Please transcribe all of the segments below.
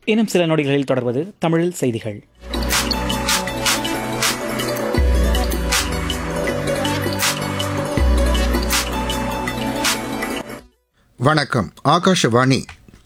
இன்னும் சில நொடிகளில் தொடர்வது தமிழில் செய்திகள் வணக்கம் ஆகாஷவாணி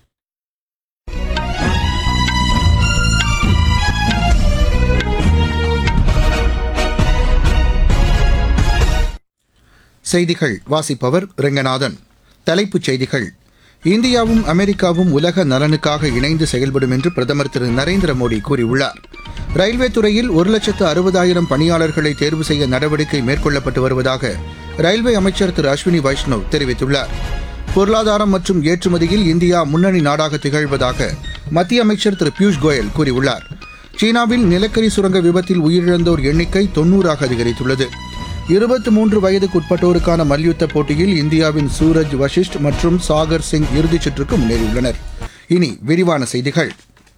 செய்திகள் வாசிப்பவர் ரெங்கநாதன் தலைப்புச் செய்திகள் இந்தியாவும் அமெரிக்காவும் உலக நலனுக்காக இணைந்து செயல்படும் என்று பிரதமர் திரு நரேந்திர மோடி கூறியுள்ளார் ரயில்வே துறையில் ஒரு லட்சத்து அறுபதாயிரம் பணியாளர்களை தேர்வு செய்ய நடவடிக்கை மேற்கொள்ளப்பட்டு வருவதாக ரயில்வே அமைச்சர் திரு அஸ்வினி வைஷ்ணவ் தெரிவித்துள்ளார் பொருளாதாரம் மற்றும் ஏற்றுமதியில் இந்தியா முன்னணி நாடாக திகழ்வதாக மத்திய அமைச்சர் திரு பியூஷ் கோயல் கூறியுள்ளார் சீனாவில் நிலக்கரி சுரங்க விபத்தில் உயிரிழந்தோர் எண்ணிக்கை தொன்னூறாக அதிகரித்துள்ளது இருபத்தி மூன்று வயதுக்குட்பட்டோருக்கான மல்யுத்த போட்டியில் இந்தியாவின் சூரஜ் வஷிஷ்ட் மற்றும் சாகர் சிங் இறுதிச் சுற்றுக்கு முன்னேறியுள்ளனர் இனி விரிவான செய்திகள்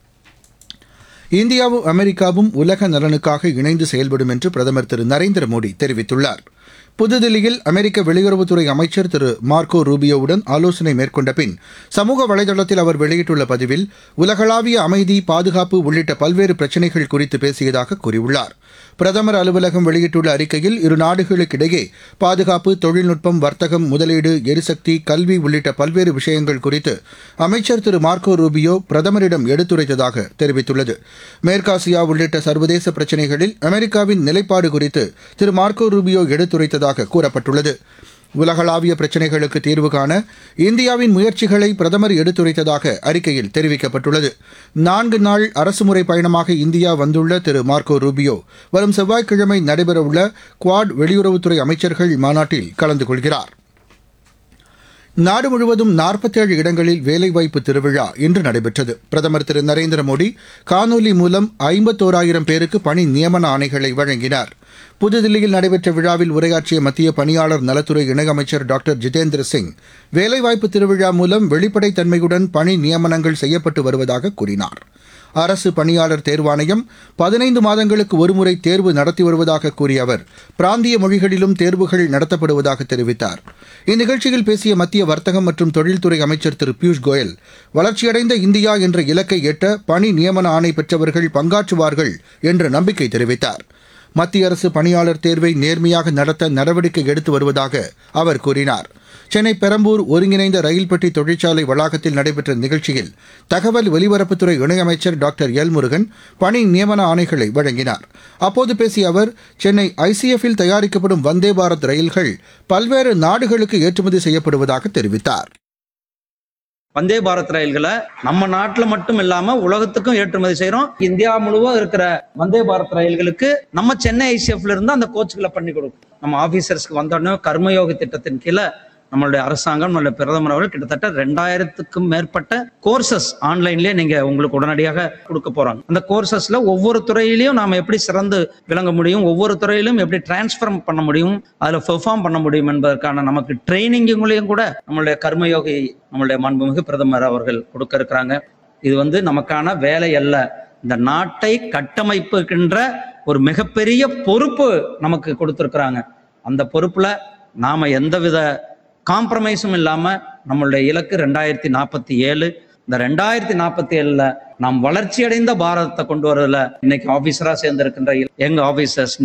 இந்தியாவும் அமெரிக்காவும் உலக நலனுக்காக இணைந்து செயல்படும் என்று பிரதமர் திரு நரேந்திர மோடி தெரிவித்துள்ளார் புதுதில்லியில் அமெரிக்க வெளியுறவுத்துறை அமைச்சர் திரு மார்க்கோ ரூபியோவுடன் ஆலோசனை மேற்கொண்ட பின் சமூக வலைதளத்தில் அவர் வெளியிட்டுள்ள பதிவில் உலகளாவிய அமைதி பாதுகாப்பு உள்ளிட்ட பல்வேறு பிரச்சினைகள் குறித்து பேசியதாக கூறியுள்ளார் பிரதமர் அலுவலகம் வெளியிட்டுள்ள அறிக்கையில் இரு நாடுகளுக்கிடையே பாதுகாப்பு தொழில்நுட்பம் வர்த்தகம் முதலீடு எரிசக்தி கல்வி உள்ளிட்ட பல்வேறு விஷயங்கள் குறித்து அமைச்சர் திரு மார்க்கோ ரூபியோ பிரதமரிடம் எடுத்துரைத்ததாக தெரிவித்துள்ளது மேற்காசியா உள்ளிட்ட சர்வதேச பிரச்சினைகளில் அமெரிக்காவின் நிலைப்பாடு குறித்து திரு மார்க்கோ ரூபியோ எடுத்துரைத்ததாக கூறப்பட்டுள்ளது உலகளாவிய பிரச்சினைகளுக்கு தீர்வு காண இந்தியாவின் முயற்சிகளை பிரதமர் எடுத்துரைத்ததாக அறிக்கையில் தெரிவிக்கப்பட்டுள்ளது நான்கு நாள் அரசுமுறை பயணமாக இந்தியா வந்துள்ள திரு மார்க்கோ ரூபியோ வரும் செவ்வாய்க்கிழமை நடைபெறவுள்ள குவாட் வெளியுறவுத்துறை அமைச்சர்கள் மாநாட்டில் கலந்து கொள்கிறார் நாடு முழுவதும் நாற்பத்தேழு இடங்களில் வேலைவாய்ப்பு திருவிழா இன்று நடைபெற்றது பிரதமர் திரு நரேந்திர மோடி காணொலி மூலம் ஐம்பத்தோராயிரம் பேருக்கு பணி நியமன ஆணைகளை வழங்கினார் புதுதில்லியில் நடைபெற்ற விழாவில் உரையாற்றிய மத்திய பணியாளர் நலத்துறை இணையமைச்சர் டாக்டர் ஜிதேந்திர சிங் வேலைவாய்ப்பு திருவிழா மூலம் வெளிப்படைத்தன்மையுடன் பணி நியமனங்கள் செய்யப்பட்டு வருவதாக கூறினார் அரசு பணியாளர் தேர்வாணையம் பதினைந்து மாதங்களுக்கு ஒருமுறை தேர்வு நடத்தி வருவதாக கூறிய அவர் பிராந்திய மொழிகளிலும் தேர்வுகள் நடத்தப்படுவதாக தெரிவித்தார் இந்நிகழ்ச்சியில் பேசிய மத்திய வர்த்தகம் மற்றும் தொழில்துறை அமைச்சர் திரு பியூஷ் கோயல் வளர்ச்சியடைந்த இந்தியா என்ற இலக்கை எட்ட பணி நியமன ஆணை பெற்றவர்கள் பங்காற்றுவார்கள் என்ற நம்பிக்கை தெரிவித்தார் மத்திய அரசு பணியாளர் தேர்வை நேர்மையாக நடத்த நடவடிக்கை எடுத்து வருவதாக அவர் கூறினார் சென்னை பெரம்பூர் ஒருங்கிணைந்த ரயில் பெட்டி தொழிற்சாலை வளாகத்தில் நடைபெற்ற நிகழ்ச்சியில் தகவல் ஒலிபரப்புத்துறை இணையமைச்சர் டாக்டர் எல் முருகன் பணி நியமன ஆணைகளை வழங்கினார் அப்போது பேசிய அவர் சென்னை ஐசிஎஃப்பில் தயாரிக்கப்படும் வந்தே பாரத் ரயில்கள் பல்வேறு நாடுகளுக்கு ஏற்றுமதி செய்யப்படுவதாக தெரிவித்தார் வந்தே பாரத் ரயில்களை நம்ம நாட்டுல மட்டும் இல்லாம உலகத்துக்கும் ஏற்றுமதி செய்யறோம் இந்தியா முழுவதும் இருக்கிற வந்தே பாரத் ரயில்களுக்கு நம்ம சென்னை ஐசிஎஃப்ல இருந்து அந்த கோச்சுகளை பண்ணி கொடுக்கும் நம்ம ஆபீசர்ஸ்க்கு வந்தோடனே கர்மயோக திட்டத்தின் கீழே நம்மளுடைய அரசாங்கம் நம்மளுடைய பிரதமர் அவர்கள் கிட்டத்தட்ட ரெண்டாயிரத்துக்கும் மேற்பட்ட கோர்சஸ் ஆன்லைன்லயே நீங்க உங்களுக்கு உடனடியாக கொடுக்க போறாங்க அந்த கோர்சஸ்ல ஒவ்வொரு துறையிலையும் நாம எப்படி சிறந்து விளங்க முடியும் ஒவ்வொரு துறையிலும் எப்படி டிரான்ஸ்ஃபார்ம் பண்ண முடியும் அதுல பெர்ஃபார்ம் பண்ண முடியும் என்பதற்கான நமக்கு ட்ரைனிங்குங்களையும் கூட நம்மளுடைய கர்மயோகி நம்மளுடைய மாண்புமிகு பிரதமர் அவர்கள் கொடுக்க இருக்கிறாங்க இது வந்து நமக்கான வேலை அல்ல இந்த நாட்டை கட்டமைப்புகின்ற ஒரு மிகப்பெரிய பொறுப்பு நமக்கு கொடுத்துருக்குறாங்க அந்த பொறுப்புல நாம எந்தவித காம்ப்ரமைஸும் இல்லாம நம்மளுடைய இலக்கு ரெண்டாயிரத்தி நாற்பத்தி ஏழு இந்த ரெண்டாயிரத்தி நாற்பத்தி ஏழுல நாம் வளர்ச்சி அடைந்த பாரதத்தை கொண்டு வரதுல இன்னைக்கு ஆபீசரா சேர்ந்திருக்கின்ற எங்க ஆபீசர்ஸ்